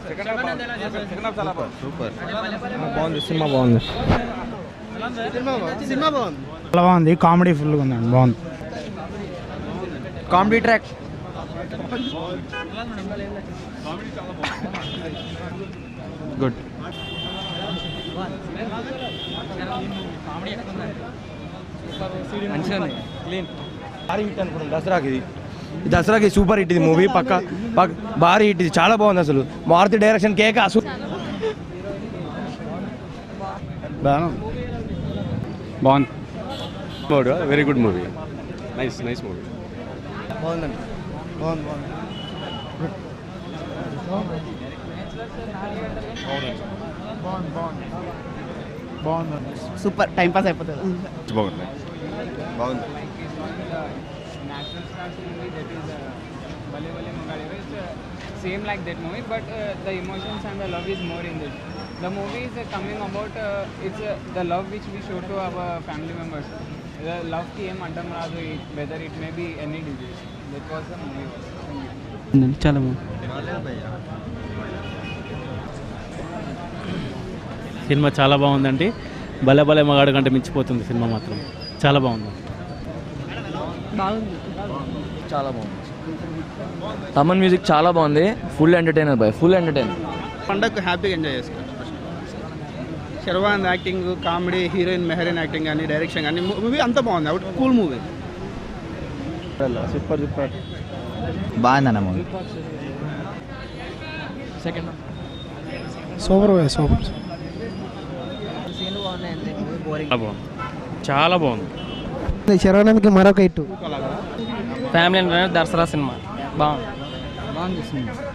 Super బాగుంది cinema బాగుంది cinema బాగుంది చాలా బాగుంది కామెడీ ఫుల్గా ఉందండి బాగుంది కామెడీ ట్రాక్ గుడ్ భారీ హిట్ అనుకున్నాను దసరాకి ఇది ఈ దసరాకి సూపర్ హిట్ ఇది మూవీ పక్క పక్క- భారీ హిట్ ఇది చాలా బాగుంది అసలు మారుతి డైరెక్షన్ కేక అసలు బాగుంది మూడు very good movie nice nice movie బాగుందండి బాగుంది బాగుంది సూపర్ టైం పాస్ అయిపోతుంది బాగుంది బాగుంది natural stars movie that is uh, Bale Bale Magadiva. It's uh, same like that movie, but uh, the emotions and the love is more in this. The movie is uh, coming about uh, it's uh, the love which we show to our family members. The love ki em addam radu it- whether it may be any disease. That was the movie. was. Thank you. చాలా బాగుంది cinema చాలా బాగుందండి భలే భలే మగాడు కంటే మించిపోతుంది cinema మాత్రం చాలా బాగుంది చాలా బాగుంది తమన్ మ్యూజిక్ చాలా బాగుంది full entertainer boy full entertainer పండగకు హ్యాపీగా ఎంజాయ్ చేసుకోవచ్చు Sharwan acting comedy heroine Mehreen acting కానీ డైరెక్షన్ కానీ మూవీ అంతా బాగుంది out cool movie super super బాగుందన్న మూవీ సూపర్ సూపర్ చాలా బాగుంది చాలా బాగుంది శరవణంకి మరొక ఇట్టు ఫ్యామిలీ దసరా సినిమా బాగుంది బాగుంది